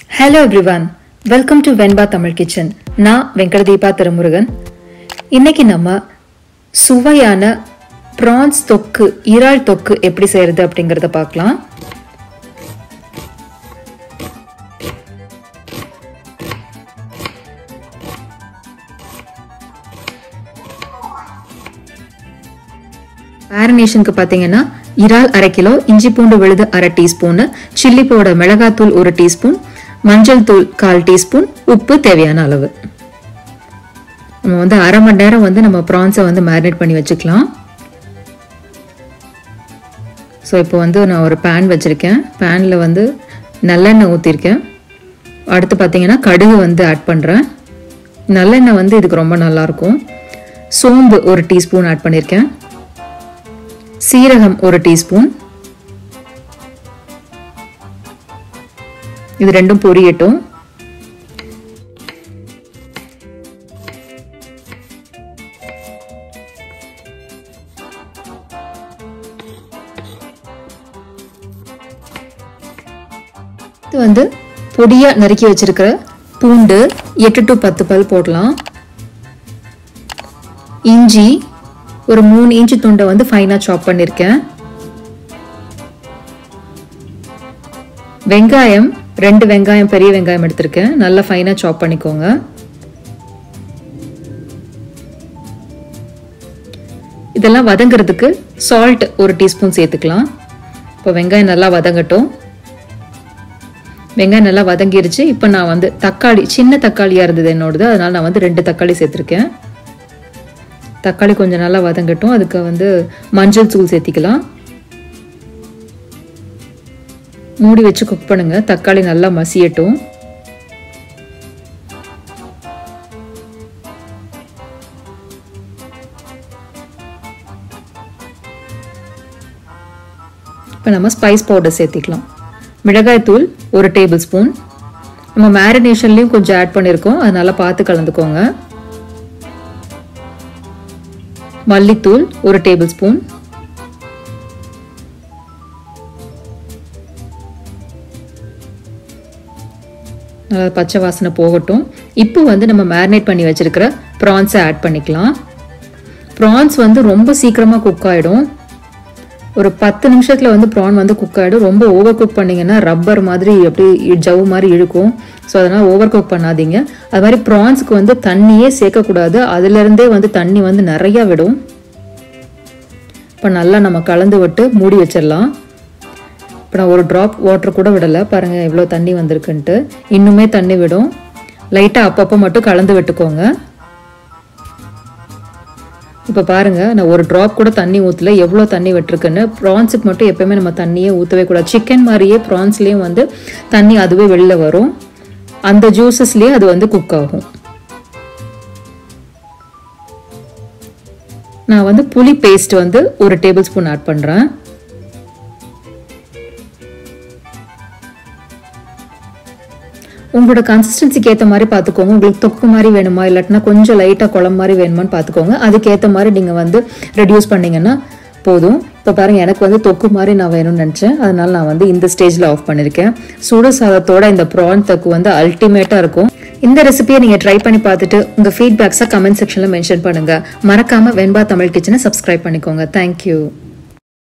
hello everyone welcome to Venba Tamil kitchen நான் வெங்கடதீபா திருமுருகன் இன்னைக்கு நம்ம சுவையான ப்ரான்ஸ் தொக்கு இறால் தொக்கு எப்படி செய்யறது அப்படிங்கிறத பார்க்கலாம் மேரினேஷனுக்கு பார்த்தீங்கன்னா இறால் அரை கிலோ இஞ்சி பூண்டு விழுது அரை டீஸ்பூனு சில்லி பவுடர் மிளகாத்தூள் ஒரு டீஸ்பூன் மஞ்சள் தூள் கால் டீஸ்பூன் உப்பு தேவையான அளவு நம்ம வந்து அரை மணி நேரம் வந்து நம்ம ப்ரான்ஸை வந்து மேரினேட் பண்ணி வச்சுக்கலாம் ஸோ இப்போ வந்து நான் ஒரு பேன் வச்சுருக்கேன் பேனில் வந்து நல்லெண்ணெய் ஊற்றிருக்கேன் அடுத்து பார்த்தீங்கன்னா கடுகு வந்து ஆட் பண்ணுறேன் நல்லெண்ணெய் வந்து இதுக்கு ரொம்ப நல்லாயிருக்கும் சோம்பு ஒரு டீஸ்பூன் ஆட் பண்ணியிருக்கேன் சீரகம் ஒரு டீஸ்பூன் இது ரெண்டும் பொரியட்டும் இது வந்து பொடியா நறுக்கி வச்சிருக்கிற பூண்டு எட்டு டு பத்து பல் போடலாம் இஞ்சி ஒரு மூணு இன்ச்சு துண்டை வந்து ஃபைனாக சாப் பண்ணியிருக்கேன் வெங்காயம் ரெண்டு வெங்காயம் பெரிய வெங்காயம் எடுத்திருக்கேன் நல்லா ஃபைனாக சாப் பண்ணிக்கோங்க இதெல்லாம் வதங்கிறதுக்கு சால்ட் ஒரு டீஸ்பூன் சேர்த்துக்கலாம் இப்போ வெங்காயம் நல்லா வதங்கட்டும் வெங்காயம் நல்லா வதங்கிருச்சு இப்போ நான் வந்து தக்காளி சின்ன தக்காளியாக இருந்தது என்னோடது அதனால நான் வந்து ரெண்டு தக்காளி சேர்த்துருக்கேன் தக்காளி கொஞ்சம் நல்லா வதங்கட்டும் அதுக்கு வந்து மஞ்சள் தூள் சேர்த்திக்கலாம் மூடி வச்சு குக் பண்ணுங்க தக்காளி நல்லா மசியட்டும் இப்போ நம்ம ஸ்பைஸ் பவுடர் சேர்த்திக்கலாம் மிளகாய் தூள் ஒரு டேபிள் ஸ்பூன் நம்ம மேரினேஷன்லேயும் கொஞ்சம் ஆட் பண்ணியிருக்கோம் அதனால பார்த்து கலந்துக்கோங்க மல்லித்தூள் ஒரு டேபிள் ஸ்பூன் நல்லா பச்சை வாசனை போகட்டும் இப்போ வந்து நம்ம மேரினேட் பண்ணி வச்சிருக்கிற ப்ரான்ஸை ஆட் பண்ணிக்கலாம் ப்ரான்ஸ் வந்து ரொம்ப சீக்கிரமாக குக் ஆகிடும் ஒரு பத்து நிமிஷத்தில் வந்து ப்ரான் வந்து குக் ஆகிடும் ரொம்ப ஓவர் குக் பண்ணிங்கன்னா ரப்பர் மாதிரி அப்படி ஜவு மாதிரி இழுக்கும் ஸோ அதனால் ஓவர் குக் பண்ணாதீங்க அது மாதிரி ப்ரான்ஸ்க்கு வந்து தண்ணியே சேர்க்கக்கூடாது அதுலேருந்தே வந்து தண்ணி வந்து நிறையா விடும் இப்போ நல்லா நம்ம கலந்து விட்டு மூடி வச்சிடலாம் இப்போ நான் ஒரு ட்ராப் வாட்டர் கூட விடலை பாருங்கள் எவ்வளோ தண்ணி வந்திருக்குன்ட்டு இன்னுமே தண்ணி விடும் லைட்டாக அப்பப்போ மட்டும் கலந்து விட்டுக்கோங்க இப்போ பாருங்கள் நான் ஒரு ட்ராப் கூட தண்ணி ஊற்றல எவ்வளோ தண்ணி விட்டுருக்குன்னு ப்ரான்ஸுக்கு மட்டும் எப்போயுமே நம்ம தண்ணியே ஊற்றவே கூடாது சிக்கன் மாதிரியே ப்ரான்ஸ்லேயும் வந்து தண்ணி அதுவே வெளில வரும் அந்த ஜூஸஸ்லேயே அது வந்து குக் ஆகும் நான் வந்து புளி பேஸ்ட் வந்து ஒரு டேபிள் ஸ்பூன் ஆட் பண்ணுறேன் உங்களோட கன்சிஸ்டன்சிக்கு ஏற்ற மாதிரி பார்த்துக்கோங்க உங்களுக்கு தொக்கு மாதிரி வேணுமா இல்லாட்டினா கொஞ்சம் லைட்டாக குழம்பு மாதிரி வேணுமான்னு பார்த்துக்கோங்க அதுக்கேற்ற மாதிரி நீங்கள் வந்து ரெடியூஸ் பண்ணிங்கன்னா போதும் இப்போ பாருங்கள் எனக்கு வந்து தொக்கு மாதிரி நான் வேணும்னு நினச்சேன் அதனால நான் வந்து இந்த ஸ்டேஜில் ஆஃப் பண்ணியிருக்கேன் சுடு சாதத்தோட இந்த ப்ரான் தொக்கு வந்து அல்டிமேட்டாக இருக்கும் இந்த ரெசிபியை நீங்கள் ட்ரை பண்ணி பார்த்துட்டு உங்கள் ஃபீட்பேக்ஸை கமெண்ட் செக்ஷனில் மென்ஷன் பண்ணுங்கள் மறக்காமல் வெண்பா தமிழ் கிச்சனை சப்ஸ்கிரைப் பண்ணிக்கோங்க தேங்க்யூ